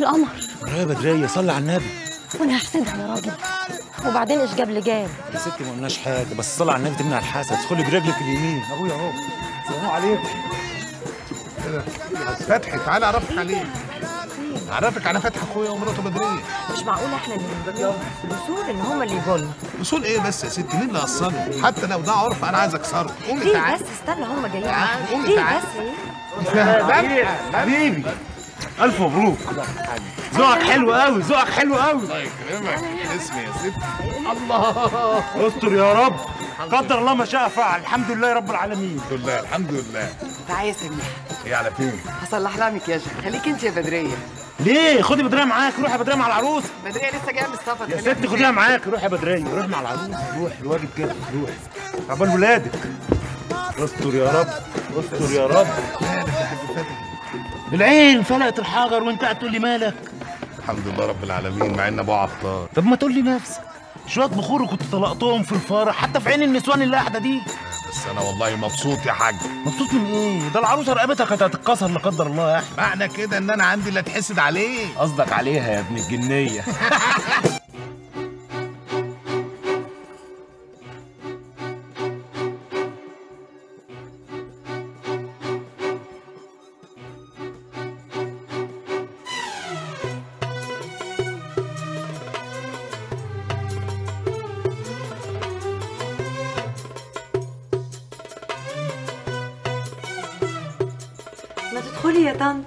القمر يا بدريه صلي على النبي وانا هحسدها يا راجل وبعدين ايش جاب لي جاب يا ستي ما قلناش حاجه بس صلي على النبي تمنع الحسد ادخلي برجلك اليمين ابويا اهو السلام عليكم فتحي تعالى اعرفك عليه اعرفك على فتحي اخويا ومراته بدريه مش معقول احنا اللي نجيبهم الاصول ان هم اللي يجوا لنا اصول ايه بس يا ستي مين اللي قصره حتى لو ده عرف انا عايز اكسره قومي ليه تعالي بس استنى هم جايين تعالي، قومي ليه تعالي. بس ايه حبيبي الف مبروك ذوقك حلو قوي ذوقك حلو قوي الله يكرمك اسمي يا ستي الله استر يا رب قدر الله ما شاء فعل الحمد لله رب العالمين الحمد لله الحمد لله تعالي يا سميح ايه على فين هصلح لها مكياجها خليك انت يا بدريه ليه خدي بدريه معاك روح يا بدريه مع العروس بدريه لسه جايه من السفر يا خليها ستي خديها معاك روح يا بدريه روح مع العروس روح الواجب كده روح عقبال ولادك استر يا رب استر يا رب مالك يا حاج فتحي العين فلقت الحجر وانت قاعد تقول لي مالك الحمد لله رب العالمين مع ان ابو عطار طب ما تقول لي نفسك شويه بخور كنت طلقتهم في الفرح حتى في عين النسوان اللي قاعده دي بس انا والله مبسوط يا حاج مبسوط من ايه ده العروسه رقبتها كانت هتتكسر لا قدر الله يا احمد معنى كده ان انا عندي اللي اتحسد عليه قصدك عليها يا ابن الجنيه ما تدخلي يا طنط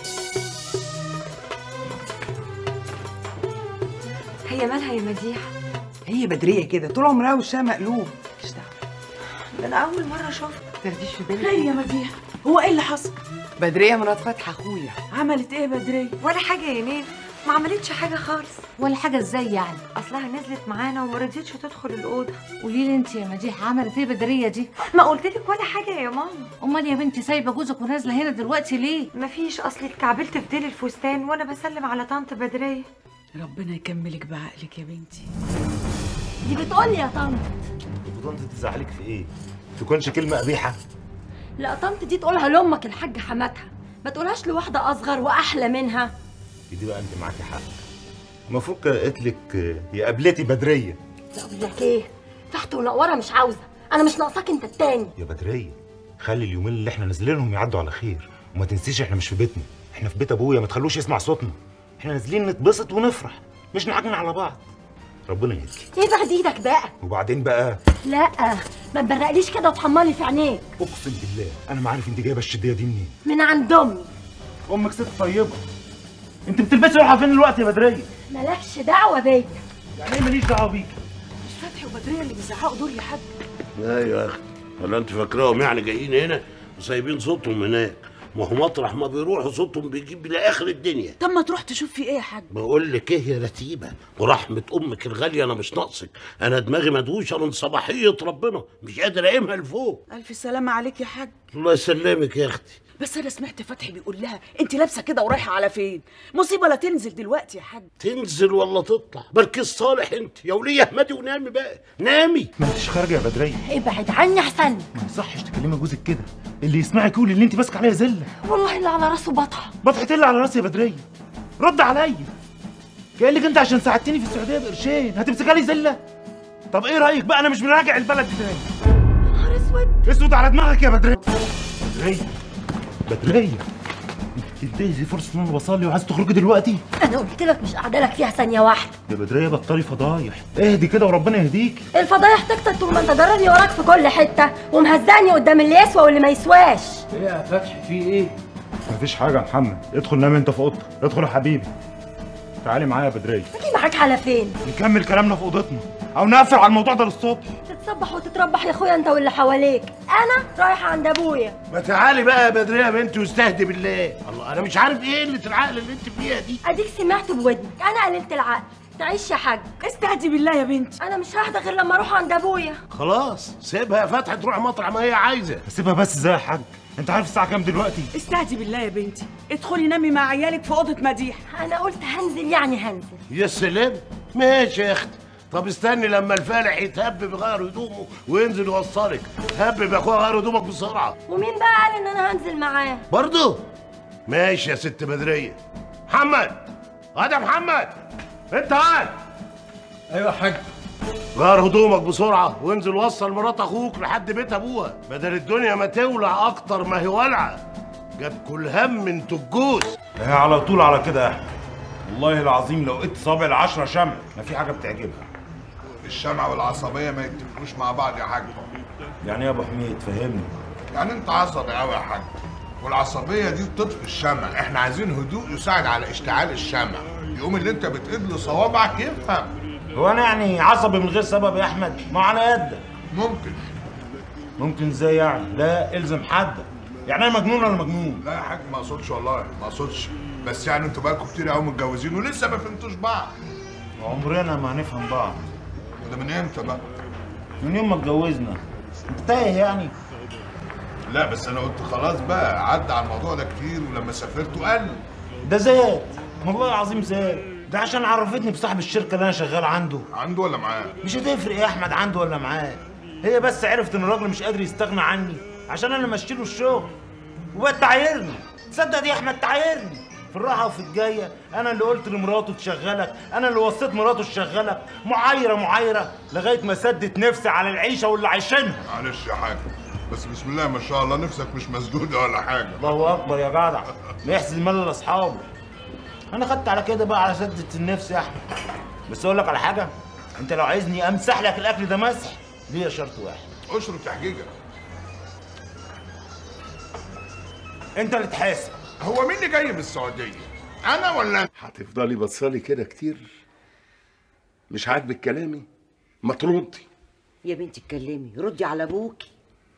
هي مالها يا مديحه هي بدريه كده طول عمرها وشها مقلوب مش دعوه ده انا اول مره اشوفها تاخديش في بالك خير يا مديحة هو ايه اللي حصل؟ بدريه مرات فتحي اخويا عملت ايه بدرية؟ ولا حاجه يا نيل ما عملتش حاجه خالص ولا حاجة ازاي يعني؟ اصلها نزلت معانا وما رضيتش تدخل الاوضه قولي لي انت يا مديحة عملت ايه بدرية دي؟ ما قلت لك ولا حاجه يا ماما امال يا بنتي سايبة جوزك ونازلة هنا دلوقتي ليه؟ مفيش اصلي اتكعبلت في ديل الفستان وانا بسلم على طنط بدريه ربنا يكملك بعقلك يا بنتي دي بتقولي يا طنط طنط تزعلك في ايه؟ تكونش كلمه قبيحه لا طنط دي تقولها لامك الحاجه حماتها ما تقولهاش لواحده اصغر واحلى منها دي بقى انت معاكي حق المفروض كانت قالت لك يا قبلتي بدريه لا اقول لك ايه تحت ونقوره مش عاوزه انا مش ناقصاك انت التاني يا بدريه خلي اليومين اللي احنا نازلينهم يعدوا على خير وما تنسيش احنا مش في بيتنا احنا في بيت ابويا ما تخلوش يسمع صوتنا احنا نازلين نتبسط ونفرح مش نعجن على بعض ربنا يهديك ابعد ايدك بقى وبعدين بقى لا ما تبرقليش كده وتحملي في عينيك اقسم بالله انا ما عارف انت جايبه الشديه دي منين من عند امي امك ست طيبه انت بتلبسي روحها فين دلوقتي يا بدريه مالكش دعوه بيا يعني ايه ماليش دعوه بيكي مش فتحي وبدرية اللي بيزعقوا دول يا حاج ايوه يا اخي ولا انت فاكراهم يعني جايين هنا وسايبين صوتهم هناك ما هو مطرح ما بيروحوا صوتهم بيجيب لاخر الدنيا طب ما تروح تشوف في ايه يا حاج بقول لك ايه يا رتيبه ورحمه امك الغاليه انا مش ناقصك انا دماغي مدوشه من صباحيه ربنا مش قادر اقيمها لفوق الف سلامة عليك يا حاج الله يسلمك يا اختي بس انا سمعت فتحي بيقول لها انت لابسه كده ورايحه على فين مصيبه لا تنزل دلوقتي يا حاج تنزل ولا تطلع بركز صالح انت يا وليه احمدي ونامي بقى نامي ما انتش خارجه يا بدريه ابعد عني احسن ما يصحش تكلمي جوزك كده اللي يسمعك يقول اللي انت ماسكه عليها زله والله اللي على راسه بطحه بطحت اللي على راسي يا بدريه رد عليا قال لك انت عشان ساعدتني في السعوديه بقرشين هتمسكها لي زله طب ايه رايك بقى انا مش مراجع البلد دي تاني نهار اسود اسود على دماغك يا بدريه بدريه بدريه انت دي فرصه ان انا بصلي وعايز تخرجي دلوقتي انا قلت لك مش قاعده لك فيها ثانيه واحده يا بدريه بطلي فضايح اهدي كده وربنا يهديك الفضايح تكتر طول ما انت ضررني وراك في كل حته ومهزقني قدام اللي يسوى واللي ما يسواش ايه يا فتحي في ايه؟ مفيش حاجه يا محمد ادخل نام انت في اوضتك ادخل يا حبيبي تعالي معايا يا بدريه تيجي معاك على فين نكمل كلامنا في اوضتنا او نقفل على الموضوع ده للصبح تتصبح وتتربح يا اخويا انت واللي حواليك انا رايحه عند ابويا ما تعالي بقى يا بدريه يا بنتي واستهدي بالله الله انا مش عارف ايه قله العقل اللي انت فيها دي اديك سمعت بودنك انا قللت العقل تعيش يا حاج استهدي بالله يا بنتي انا مش ههدى غير لما اروح عند ابويا خلاص سيبها يا فتحي تروح مطرح ما هي عايزه سيبها بس ازاي يا حاج انت عارف الساعه كام دلوقتي استهدي بالله يا بنتي ادخلي نامي مع عيالك في اوضه مديحه انا قلت هنزل يعني هنزل يا سلام ماشي يا اختي طب استني لما الفالح يتهبب يغير هدومه وينزل يوصلك هبب يا اخويا غير هدومك بسرعه ومين بقى قال ان انا هنزل معاه برضه ماشي يا ست بدريه محمد هذا محمد انت قاعد ايوه يا حاج غير هدومك بسرعة وانزل وصل مرات اخوك لحد بيت ابوها بدل الدنيا ما تولع اكتر ما هي والعة جاب كل هم من تجوز هي على طول على كده يا احمد والله العظيم لو قلت صابع العشرة شمع ما في حاجة بتعجبها الشمع والعصبيه ما يتفقوش مع بعض يا حاج يعني ايه يا ابو حميد فهمني يعني انت عصبي قوي يا حاج والعصبيه دي بتطفي الشمع احنا عايزين هدوء يساعد على اشتعال الشمع يقوم اللي انت بتقيد له صوابعك يفهم هو انا يعني عصبي من غير سبب يا احمد ما على قدك ممكن ممكن ازاي يعني لا الزم حدك يعني انا مجنون ولا مجنون لا يا حاج ما اقصدش والله ما اقصدش بس يعني انتوا بقالكم كتير قوي متجوزين ولسه ما فهمتوش بعض عمرنا ما هنفهم بعض وده من امتى بقى من يوم ما اتجوزنا انت تايه يعني لا بس انا قلت خلاص بقى عدى على الموضوع ده كتير ولما سافرت قل ده زاد والله العظيم زاد ده عشان عرفتني بصاحب الشركه اللي انا شغال عنده عنده ولا معاه مش هتفرق يا احمد عنده ولا معاه هي بس عرفت ان الراجل مش قادر يستغنى عني عشان انا مشيله الشغل وبقت تعايرني تصدق دي يا احمد تعايرني في الراحه وفي الجايه انا اللي قلت لمراته تشغلك انا اللي وصيت مراته تشغلك معايره معايره لغايه ما سدت نفسي على العيشه واللي عايشينها معلش يا حاج بس بسم الله ما شاء الله نفسك مش مسدوده ولا حاجه الله اكبر يا جدع ما يحسد المال لاصحابه انا خدت على كده بقى على سدة النفس يا احمد بس اقول لك على حاجه انت لو عايزني امسح لك الاكل ده مسح ليا شرط واحد اشرب تحجيجك انت اللي تحاسب هو مين اللي جاي من السعوديه انا ولا انت هتفضلي بصالي كده كتير مش عاجبك كلامي ما تردي يا بنتي اتكلمي ردي على ابوكي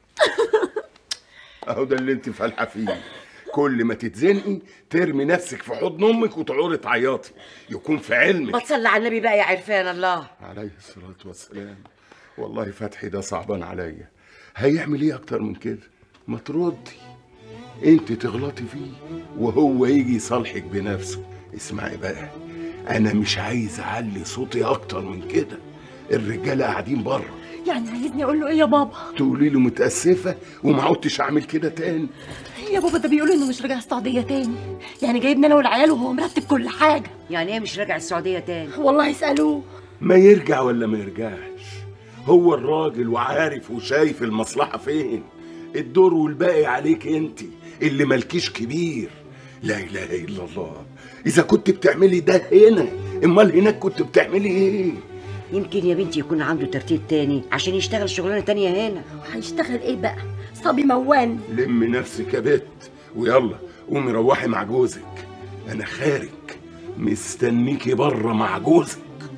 اهو ده اللي انت فالحه فيه كل ما تتزنقي ترمي نفسك في حضن امك وتقعدي تعيطي يكون في علمك بتصلي على النبي بقى يا عرفان الله عليه الصلاة والسلام والله فتحي ده صعبان عليا هيعمل ايه اكتر من كده ما تردي انت تغلطي فيه وهو يجي يصالحك بنفسه اسمعي بقى انا مش عايز اعلي صوتي اكتر من كده الرجاله قاعدين بره يعني عايزني اقول له ايه يا بابا تقولي له متاسفه وما عدتش اعمل كده تاني يا بابا ده بيقول انه مش راجع السعوديه تاني يعني جايبني انا والعيال وهو مرتب كل حاجه يعني ايه مش راجع السعوديه تاني والله اسالوه ما يرجع ولا ما يرجعش هو الراجل وعارف وشايف المصلحة فين الدور والباقي عليك انت اللي مالكيش كبير لا اله الا الله اذا كنت بتعملي ده هنا امال هناك كنت بتعملي ايه يمكن يا بنتي يكون عنده ترتيب تاني عشان يشتغل شغلانه تانية هنا هيشتغل ايه بقى صبي موان لم نفسك يا بت ويلا قومي روحي مع جوزك انا خارج مستنيكي بره مع جوزك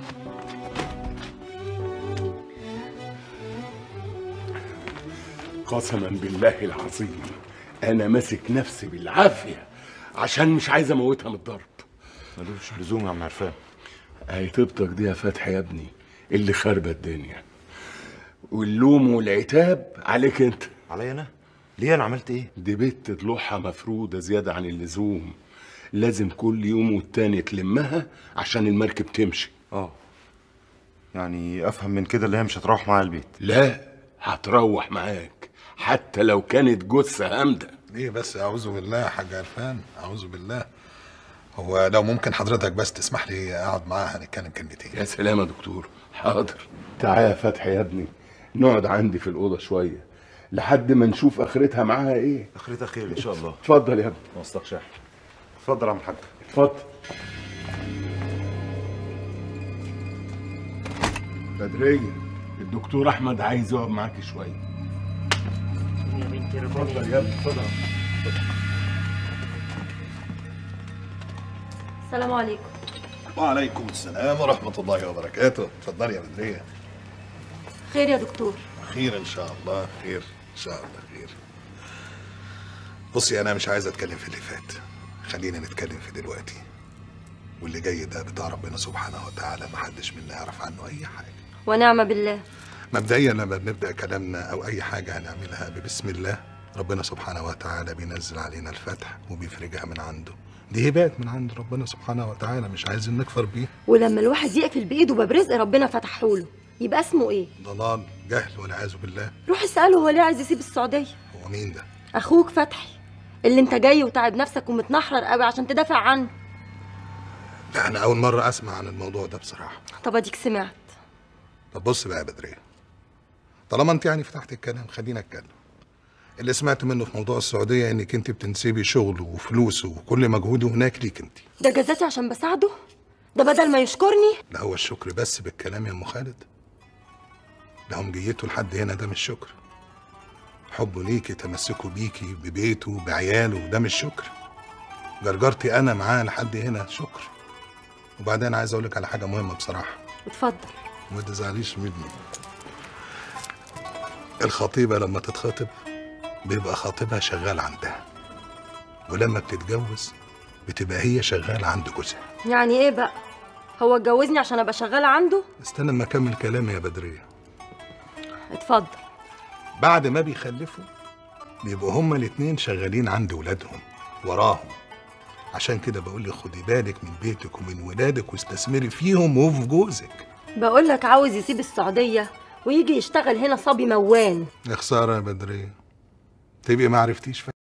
قسما بالله العظيم انا ماسك نفسي بالعافيه عشان مش عايز اموتها من الضرب ملوش لزوم يا عم عرفان اهي طيبتك دي يا فتحي يا ابني اللي خربت الدنيا واللوم والعتاب عليك انت عليا انا ليه انا عملت ايه دي بنت ضلوعها مفرودة زيادة عن اللزوم لازم كل يوم والتاني تلمها عشان المركب تمشي اه يعني افهم من كده اللي هي مش هتروح معايا البيت لا هتروح معاك حتى لو كانت جثة هامدة ليه بس اعوذ بالله يا حاج عرفان اعوذ بالله هو لو ممكن حضرتك بس تسمح لي اقعد معاها هنتكلم كلمتين يا سلام يا دكتور حاضر تعال يا فتحي يا ابني نقعد عندي في الأوضة شوية لحد ما نشوف آخرتها معاها إيه اخرتها خير ان شاء الله اتفضل يا ابني ما استقشاح اتفضل يا عم الحاج اتفضل بدرية الدكتور أحمد عايز يقعد معاكي شوية يا بنتي ربنا اتفضل يا ابني اتفضل السلام عليكم وعليكم السلام ورحمة الله وبركاته اتفضلي يا بدرية خير يا دكتور خير ان شاء الله خير ان شاء الله خير بصي انا مش عايز اتكلم في اللي فات خلينا نتكلم في دلوقتي واللي جاي ده بتاع ربنا سبحانه وتعالى محدش منا يعرف عنه اي حاجه ونعم بالله مبدئيا لما بنبدا كلامنا او اي حاجه هنعملها ببسم الله ربنا سبحانه وتعالى بينزل علينا الفتح وبيفرجها من عنده دي هبات من عند ربنا سبحانه وتعالى مش عايزين نكفر بيه ولما الواحد يقفل بايده باب رزق ربنا فتحه يبقى اسمه ايه ضلال جهل والعياذ بالله روح اساله هو ليه عايز يسيب السعوديه هو مين ده اخوك فتحي اللي انت جاي وتعب نفسك ومتنحرر قوي عشان تدافع عنه لا انا اول مره اسمع عن الموضوع ده بصراحه طب اديك سمعت طب بص بقى يا بدريه طالما انت يعني فتحت الكلام خلينا اتكلم اللي سمعت منه في موضوع السعوديه انك انت بتنسبي شغله وفلوسه وكل مجهوده هناك ليك انت ده جزاتي عشان بساعده ده بدل ما يشكرني لا هو الشكر بس بالكلام يا ام خالد ده هم جيته لحد هنا ده مش شكر حبه ليكي تمسكه بيكي ببيته بعياله ده مش شكر جرجرتي انا معاه لحد هنا شكر وبعدين عايز اقول لك على حاجه مهمه بصراحه اتفضل وما تزعليش مني الخطيبة لما تتخطب بيبقى خطيبها شغال عندها ولما بتتجوز بتبقى هي شغالة عند جوزها يعني ايه بقى هو اتجوزني عشان ابقى شغاله عنده استنى اما اكمل كلامي يا بدرية اتفضل بعد ما بيخلفوا بيبقوا هما الاتنين شغالين عند ولادهم وراهم عشان كده بقول لك خدي بالك من بيتك ومن ولادك واستثمري فيهم وفي جوزك بقول لك عاوز يسيب السعوديه ويجي يشتغل هنا صبي موان يا خسارة يا بدرية تبقي ما عرفتيش